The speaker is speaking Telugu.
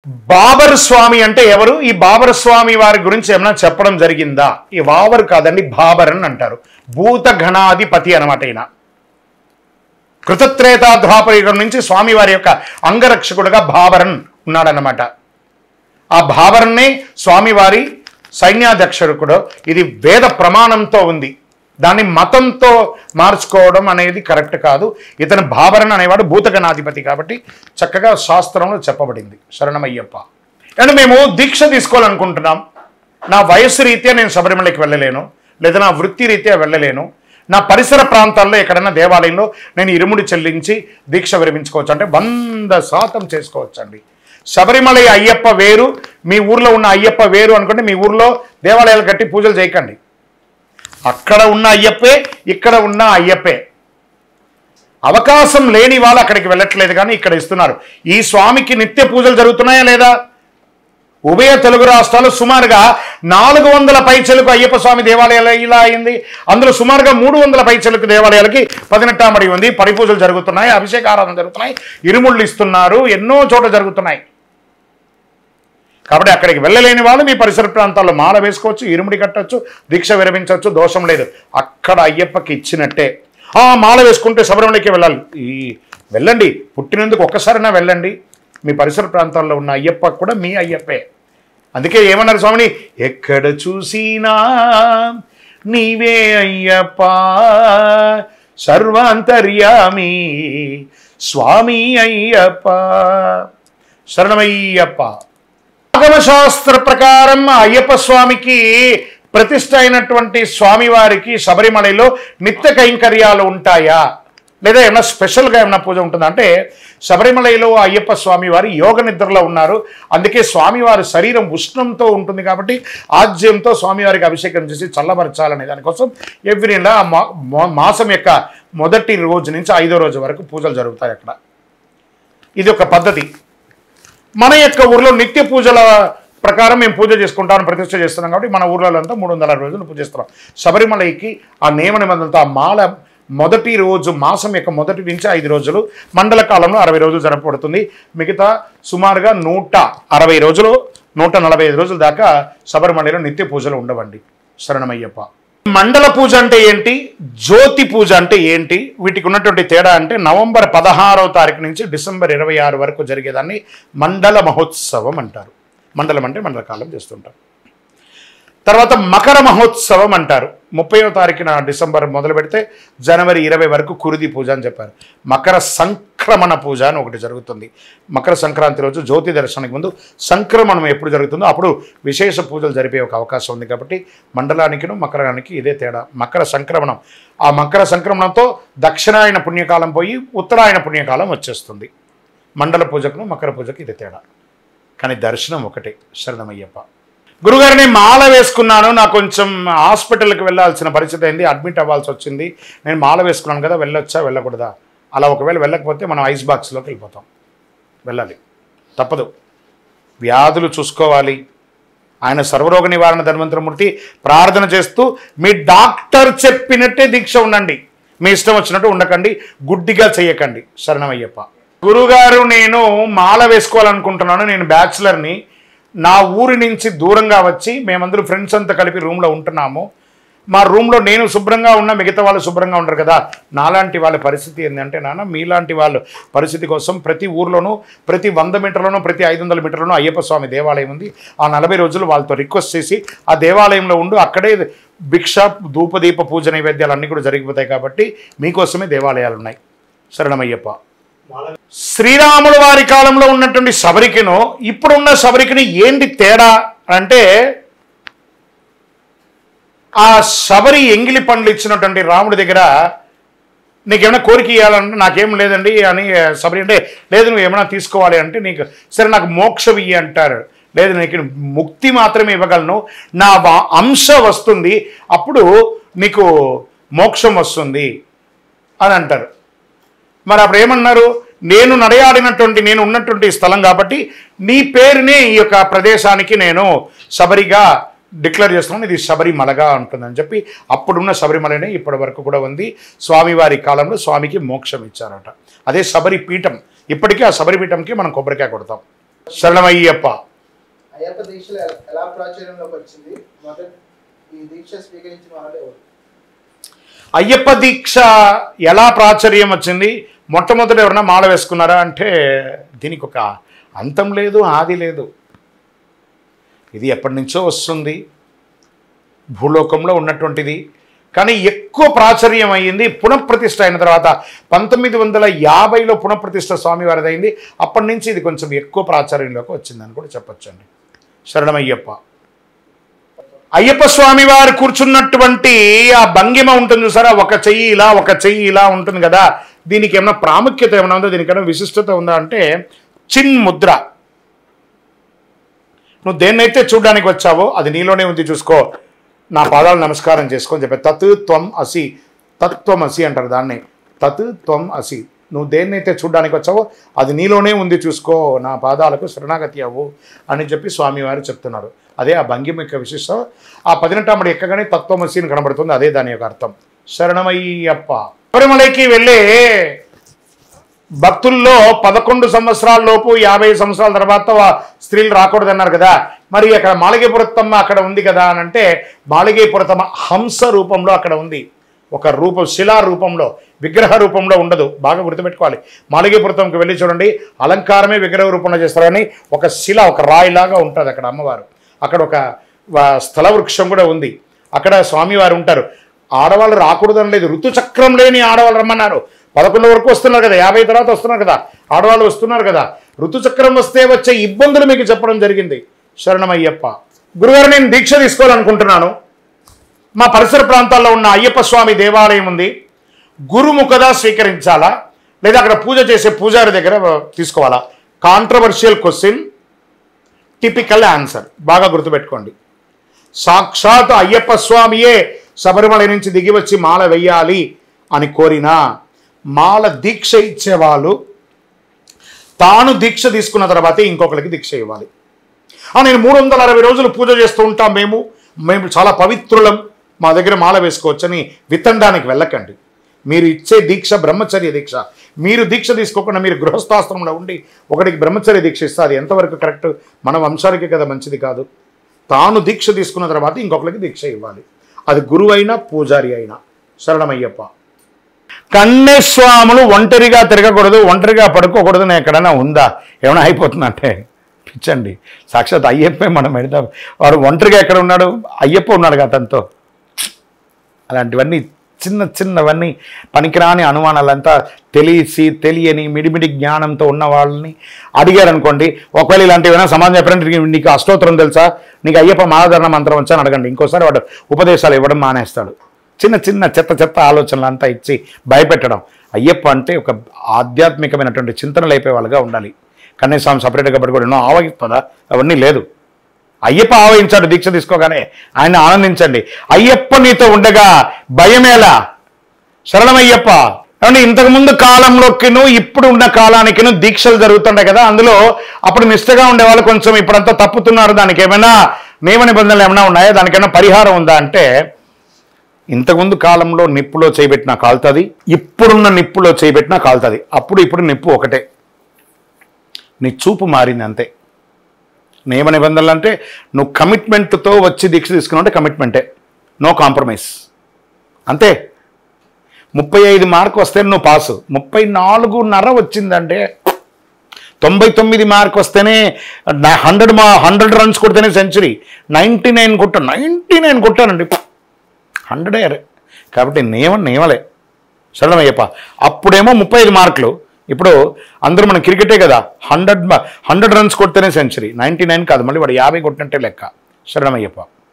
బాబర్ స్వామి అంటే ఎవరు ఈ బాబర్ స్వామి వారి గురించి ఏమైనా చెప్పడం జరిగిందా ఈ బాబర్ కాదండి బాబర్ అని అంటారు భూత గణాధిపతి అనమాట ఈయన కృతత్రేత ద్వాపరయుగం నుంచి స్వామి వారి యొక్క అంగరక్షకుడుగా బాబరన్ ఉన్నాడనమాట ఆ భావరన్నే స్వామివారి సైన్యాధ్యక్షుడు ఇది వేద ప్రమాణంతో ఉంది దాన్ని మతంతో మార్చుకోవడం అనేది కరెక్ట్ కాదు ఇతను భావరన్ అనేవాడు భూతగణాధిపతి కాబట్టి చక్కగా శాస్త్రంలో చెప్పబడింది శరణమయ్యప్ప అండ్ మేము దీక్ష తీసుకోవాలనుకుంటున్నాం నా వయస్సు రీత్యా నేను శబరిమలకి వెళ్ళలేను లేదా నా వృత్తి రీత్యా వెళ్ళలేను నా పరిసర ప్రాంతాల్లో ఎక్కడైనా దేవాలయంలో నేను ఇరుముడి చెల్లించి దీక్ష విరమించుకోవచ్చు అంటే వంద శాతం చేసుకోవచ్చండి శబరిమల అయ్యప్ప వేరు మీ ఊర్లో ఉన్న అయ్యప్ప వేరు అనుకుంటే మీ ఊర్లో దేవాలయాలు కట్టి పూజలు చేయకండి అక్కడ ఉన్న అయ్యప్పే ఇక్కడ ఉన్న అయ్యప్పే అవకాశం లేని వాళ్ళు అక్కడికి వెళ్ళట్లేదు కానీ ఇక్కడ ఇస్తున్నారు ఈ స్వామికి నిత్య పూజలు జరుగుతున్నాయా లేదా ఉభయ తెలుగు రాష్ట్రాలు సుమారుగా నాలుగు వందల పైచలకు అయ్యప్ప స్వామి దేవాలయాలు ఇలా అయింది అందులో సుమారుగా మూడు వందల పైచలకు దేవాలయాలకి పదినెట్టామడి ఉంది పడి పూజలు జరుగుతున్నాయి అభిషేక ఆరాధన జరుగుతున్నాయి ఇరుముళ్ళు ఇస్తున్నారు ఎన్నో చోట జరుగుతున్నాయి కాబట్టి అక్కడికి వెళ్ళలేని వాళ్ళు మీ పరిసర ప్రాంతాల్లో మాల వేసుకోవచ్చు ఇరుముడి కట్టచ్చు దీక్ష విరమించవచ్చు దోషం లేదు అక్కడ అయ్యప్పకి ఇచ్చినట్టే ఆ మాల వేసుకుంటే శబరిమలకి వెళ్ళాలి ఈ వెళ్ళండి పుట్టినందుకు ఒక్కసారైనా వెళ్ళండి మీ పరిసర ప్రాంతాల్లో ఉన్న అయ్యప్ప కూడా మీ అయ్యప్పే అందుకే ఏమన్నారు స్వామిని ఎక్కడ చూసినా నీవే అయ్యప్ప సర్వాంతర్యామి స్వామి అయ్యప్ప శరణమయ్యప్ప ఆగమ శాస్త్ర ప్రకారం అయ్యప్ప స్వామికి ప్రతిష్ట అయినటువంటి స్వామివారికి శబరిమలలో నిత్య కైంకర్యాలు ఉంటాయా లేదా ఏమైనా స్పెషల్గా ఏమైనా పూజ ఉంటుందా అంటే శబరిమలలో అయ్యప్ప స్వామి వారి యోగ నిద్రలో ఉన్నారు అందుకే స్వామివారి శరీరం ఉష్ణంతో ఉంటుంది కాబట్టి ఆజ్యంతో స్వామివారికి అభిషేకం చేసి చల్లబరచాలనే దానికోసం ఎవ్రీ నెల ఆ మా- మా- మాసం యొక్క మొదటి రోజు నుంచి ఐదో రోజు వరకు పూజలు జరుగుతాయి అక్కడ ఇది ఒక పద్ధతి మన యొక్క ఊర్లో నిత్య పూజల ప్రకారం మేము పూజ చేసుకుంటాం ప్రతిష్ట చేస్తున్నాం కాబట్టి మన ఊర్లలో అంతా మూడు వందల అరవై రోజులు పూజిస్తున్నాం శబరిమలైకి ఆ నియమ నిబంధనలతో ఆ మాల మొదటి రోజు మాసం యొక్క మొదటి నుంచి ఐదు రోజులు మండల కాలంలో అరవై రోజులు జరపబడుతుంది మిగతా సుమారుగా నూట అరవై రోజులు నూట నలభై ఐదు రోజుల దాకా శబరిమలలో నిత్య పూజలు ఉండవండి శరణమయ్యప్ప మండల పూజ అంటే ఏంటి జ్యోతి పూజ అంటే ఏంటి వీటికి ఉన్నటువంటి తేడా అంటే నవంబర్ పదహారవ తారీఖు నుంచి డిసెంబర్ ఇరవై ఆరు వరకు జరిగేదాన్ని మండల మహోత్సవం అంటారు మండలం అంటే మండల కాలం చేస్తుంటారు తర్వాత మకర మహోత్సవం అంటారు ముప్పైవ తారీఖున డిసెంబర్ మొదలు పెడితే జనవరి ఇరవై వరకు కురిది పూజ అని చెప్పారు మకర సంక్రమణ పూజ అని ఒకటి జరుగుతుంది మకర సంక్రాంతి రోజు జ్యోతి దర్శనానికి ముందు సంక్రమణం ఎప్పుడు జరుగుతుందో అప్పుడు విశేష పూజలు జరిపే ఒక అవకాశం ఉంది కాబట్టి మండలానికిను మకరానికి ఇదే తేడా మకర సంక్రమణం ఆ మకర సంక్రమణంతో దక్షిణాయన పుణ్యకాలం పోయి ఉత్తరాయణ పుణ్యకాలం వచ్చేస్తుంది మండల పూజకును మకర పూజకు ఇదే తేడా కానీ దర్శనం ఒకటే శరణమయ్యప్ప గురుగారు నేను మాల వేసుకున్నాను నాకు కొంచెం హాస్పిటల్కి వెళ్ళాల్సిన పరిస్థితి అయింది అడ్మిట్ అవ్వాల్సి వచ్చింది నేను మాల వేసుకున్నాను కదా వెళ్ళొచ్చా వెళ్ళకూడదా అలా ఒకవేళ వెళ్ళకపోతే మనం ఐస్ బాక్స్లోకి వెళ్ళిపోతాం వెళ్ళాలి తప్పదు వ్యాధులు చూసుకోవాలి ఆయన సర్వరోగ నివారణ ధన్వంతరమూర్తి ప్రార్థన చేస్తూ మీ డాక్టర్ చెప్పినట్టే దీక్ష ఉండండి మీ ఇష్టం వచ్చినట్టు ఉండకండి గుడ్డిగా చేయకండి శరణమయ్యప్ప గురుగారు నేను మాల వేసుకోవాలనుకుంటున్నాను నేను బ్యాచులర్ని నా ఊరి నుంచి దూరంగా వచ్చి మేమందరూ ఫ్రెండ్స్ అంతా కలిపి రూమ్లో ఉంటున్నాము మా రూమ్లో నేను శుభ్రంగా ఉన్నా మిగతా వాళ్ళు శుభ్రంగా ఉండరు కదా నాలాంటి వాళ్ళ పరిస్థితి ఏంటంటే నాన్న మీలాంటి వాళ్ళ పరిస్థితి కోసం ప్రతి ఊర్లోనూ ప్రతి వంద మీటర్లోనూ ప్రతి ఐదు వందల మీటర్లోనూ అయ్యప్ప స్వామి దేవాలయం ఉంది ఆ నలభై రోజులు వాళ్ళతో రిక్వెస్ట్ చేసి ఆ దేవాలయంలో ఉండు అక్కడే భిక్ష ధూపదీప పూజ నైవేద్యాలు అన్నీ కూడా జరిగిపోతాయి కాబట్టి మీకోసమే దేవాలయాలు ఉన్నాయి శరణమయ్యప్ప శ్రీరాముల వారి కాలంలో ఉన్నటువంటి శబరికిను ఇప్పుడున్న శబరికిని ఏంటి తేడా అంటే ఆ శబరి ఎంగిలి పండ్లు ఇచ్చినటువంటి రాముడి దగ్గర నీకేమైనా కోరిక ఇవ్వాలంటే నాకేం లేదండి అని శబరి అంటే లేదు నువ్వు ఏమైనా తీసుకోవాలి అంటే నీకు సరే నాకు మోక్షం ఇయ్యి అంటారు లేదు నీకు ముక్తి మాత్రమే ఇవ్వగలను నా వా- అంశ వస్తుంది అప్పుడు నీకు మోక్షం వస్తుంది అని అంటారు మరి అప్పుడు ఏమన్నారు నేను నడయాడినటువంటి నేను ఉన్నటువంటి స్థలం కాబట్టి నీ పేరునే ఈ యొక్క ప్రదేశానికి నేను శబరిగా డిక్లేర్ చేస్తున్నాను ఇది శబరిమలగా ఉంటుందని చెప్పి అప్పుడున్న శబరిమలనే ఇప్పటి వరకు కూడా ఉంది స్వామివారి కాలంలో స్వామికి మోక్షం ఇచ్చారట అదే శబరి పీఠం ఇప్పటికీ ఆ శబరి పీఠంకి మనం కొబ్బరికాయ కొడతాం శరణమయ్యప్ప అయ్యప్ప దీక్షలు ఎలా- ఎలా ప్రాచుర్యంలోకి వచ్చింది మొదటి ఈ దీక్ష స్వీకరించిన వాళ్ళు ఎవరు అయ్యప్ప దీక్ష ఎలా ప్రాచుర్యం వచ్చింది మొట్టమొదట ఎవరన్నా మాల వేసుకున్నారా అంటే దీనికి ఒక అంతం లేదు ఆది లేదు ఇది ఎప్పటి నుంచో వస్తుంది భూలోకంలో ఉన్నటువంటిది కానీ ఎక్కువ ప్రాచుర్యం అయ్యింది పునఃప్రతిష్ఠ అయిన తర్వాత పంతొమ్మిది వందల యాభైలో పునఃప్రతిష్ఠ స్వామివారిది అయింది అప్పటి నుంచి ఇది కొంచెం ఎక్కువ ప్రాచుర్యంలోకి వచ్చిందని కూడా చెప్పొచ్చండి శరణమయ్యప్ప అయ్యప్ప స్వామి వారు కూర్చున్నటువంటి ఆ భంగిమ ఉంటుంది చూసారా ఒక చెయ్యి ఇలా ఒక చెయ్యి ఇలా ఉంటుంది కదా దీనికి ఏమైనా ప్రాముఖ్యత ఏమైనా ఉందా దీనికి ఏమైనా విశిష్టత ఉందా అంటే చిన్ ముద్ర నువ్వు దేన్నైతే చూడడానికి వచ్చావో అది నీలోనే ఉంది చూసుకో నా పాదాలు నమస్కారం చేసుకొని చెప్పే తత్ త్వం అసి తత్వం అసి అంటారు దాన్ని తత్ త్వం అసి నువ్వు దేన్నైతే చూడడానికి వచ్చావో అది నీలోనే ఉంది చూసుకో నా పాదాలకు శరణాగతి అవ్వు అని చెప్పి స్వామివారు చెప్తున్నారు అదే ఆ భంగిమ యొక్క విశిష్టం ఆ పదినెట్టామడి ఎక్కగానే తత్వమసి అని కనబడుతుంది అదే దాని యొక్క అర్థం శరణమయ్యప్ప శబరిమలైకి వెళ్ళే భక్తుల్లో పదకొండు సంవత్సరాల లోపు యాభై సంవత్సరాల తర్వాత వా- స్త్రీలు రాకూడదన్నారు కదా మరి అక్కడ మాళిగేపురత్తమ్మ అక్కడ ఉంది కదా అని అంటే మాళిగేపురతమ్మ హంస రూపంలో అక్కడ ఉంది ఒక రూపం శిలా రూపంలో విగ్రహ రూపంలో ఉండదు బాగా గుర్తుపెట్టుకోవాలి మాళిగేపురతంకి వెళ్ళి చూడండి అలంకారమే విగ్రహ రూపంలో చేస్తారు కానీ ఒక శిల ఒక రాయిలాగా ఉంటుంది అక్కడ అమ్మవారు అక్కడ ఒక వ- స్థల వృక్షం కూడా ఉంది అక్కడ స్వామివారు ఉంటారు ఆడవాళ్ళు రాకూడదని లేదు ఋతుచక్రం లేని ఆడవాళ్ళు రమ్మన్నారు పదకొండు వరకు వస్తున్నారు కదా యాభై తర్వాత వస్తున్నారు కదా ఆడవాళ్ళు వస్తున్నారు కదా ఋతుచక్రం వస్తే వచ్చే ఇబ్బందులు మీకు చెప్పడం జరిగింది శరణమయ్యప్ప గురుగారు నేను దీక్ష తీసుకోవాలనుకుంటున్నాను మా పరిసర ప్రాంతాల్లో ఉన్న అయ్యప్ప స్వామి దేవాలయం ఉంది గురుముఖదా స్వీకరించాలా లేదా అక్కడ పూజ చేసే పూజారి దగ్గర తీసుకోవాలా కాంట్రవర్షియల్ క్వశ్చన్ టిపికల్ ఆన్సర్ బాగా గుర్తుపెట్టుకోండి సాక్షాత్ అయ్యప్ప స్వామియే శబరిమల నుంచి దిగి వచ్చి మాల వెయ్యాలి అని కోరినా మాల దీక్ష ఇచ్చేవాళ్ళు తాను దీక్ష తీసుకున్న తర్వాతే ఇంకొకరికి దీక్ష ఇవ్వాలి ఆ, నేను మూడు వందల అరవై రోజులు పూజ చేస్తూ ఉంటాం మేము మేము చాలా పవిత్రులం మా దగ్గర మాల వేసుకోవచ్చని విత్తండానికి వెళ్ళకండి మీరు ఇచ్చే దీక్ష బ్రహ్మచర్య దీక్ష మీరు దీక్ష తీసుకోకుండా మీరు గృహస్థాశ్రమంలో ఉండి ఒకటికి బ్రహ్మచర్య దీక్ష ఇస్తే అది ఎంతవరకు కరెక్ట్ మన వంశానికి కదా మంచిది కాదు తాను దీక్ష తీసుకున్న తర్వాత ఇంకొకరికి దీక్ష ఇవ్వాలి అది గురువు అయినా పూజారి అయినా శరణమయ్యప్ప కన్యస్వాములు ఒంటరిగా తిరగకూడదు ఒంటరిగా పడుకోకూడదు అని ఎక్కడైనా ఉందా ఏమైనా అయిపోతుందంటే పిచ్చండి సాక్షాత్ అయ్యప్పే మనం పెడతాం వాడు ఒంటరిగా ఎక్కడ ఉన్నాడు అయ్యప్ప ఉన్నాడు కదా అతనితో అలాంటివన్నీ చిన్న చిన్నవన్నీ పనికిరాని అనుమానాలంతా తెలిసి తెలియని మిడిమిడి జ్ఞానంతో ఉన్న వాళ్ళని అడిగారనుకోండి ఒకవేళ ఇలాంటివైనా సమాజం చెప్పారంటే నీకు అష్టోత్తరం తెలుసా నీకు అయ్యప్ప మాలాధరణ మంత్రం వచ్చా అని అడగండి ఇంకోసారి వాడు ఉపదేశాలు ఇవ్వడం మానేస్తాడు చిన్న చిన్న చెత్త చెత్త ఆలోచనలు అంతా ఇచ్చి భయపెట్టడం అయ్యప్ప అంటే ఒక ఆధ్యాత్మికమైనటువంటి చింతనలు అయిపోయే వాళ్ళుగా ఉండాలి కనీసం సపరేట్గా పట్టుకోవడం ఎన్నో ఆవగిస్తుందా అవన్నీ లేదు అయ్యప్ప ఆవహించాడు దీక్ష తీసుకోగానే ఆయన ఆనందించండి అయ్యప్ప నీతో ఉండగా భయమేలా శరణమయ్యప్ప ఏమంటే ఇంతకుముందు కాలంలోకిను ఇప్పుడు ఉన్న కాలానికిను దీక్షలు జరుగుతుండే కదా అందులో అప్పుడు నిష్టగా ఉండేవాళ్ళు కొంచెం ఇప్పుడంతా తప్పుతున్నారు దానికి ఏమైనా నియమ నిబంధనలు ఏమైనా ఉన్నాయా దానికైనా పరిహారం ఉందా అంటే ఇంతకుముందు కాలంలో నిప్పులో చేయబెట్టినా కాలుతుంది ఇప్పుడున్న నిప్పులో చేయబెట్టినా కాలుతుంది అప్పుడు ఇప్పుడు నిప్పు ఒకటే నీ చూపు మారింది అంతే నియమ నిబంధనలు అంటే నువ్వు కమిట్మెంట్తో వచ్చి దీక్ష తీసుకున్నావు అంటే కమిట్మెంటే నో కాంప్రమైజ్ అంతే ముప్పై ఐదు మార్కు వస్తే నువ్వు పాసు ముప్పై నాలుగున్నర వచ్చిందంటే తొంభై తొమ్మిది మార్క్ వస్తేనే హండ్రెడ్ మా హండ్రెడ్ రన్స్ కొడితేనే సెంచరీ నైంటీ నైన్ కొట్టాను నైంటీ నైన్ కొట్టానండి హండ్రెడే అరే కాబట్టి నియమం నియమలే సరళమయ్యప్ప అప్పుడేమో ముప్పై ఐదు మార్కులు ఇప్పుడు అందరూ మన క్రికెటే కదా హండ్రెడ్ హండ్రెడ్ రన్స్ కొడితేనే సెంచరీ నైంటీ నైన్ కాదు మళ్ళీ వాడు యాభై కొట్టినట్టే లెక్క శరణమయ్యప్ప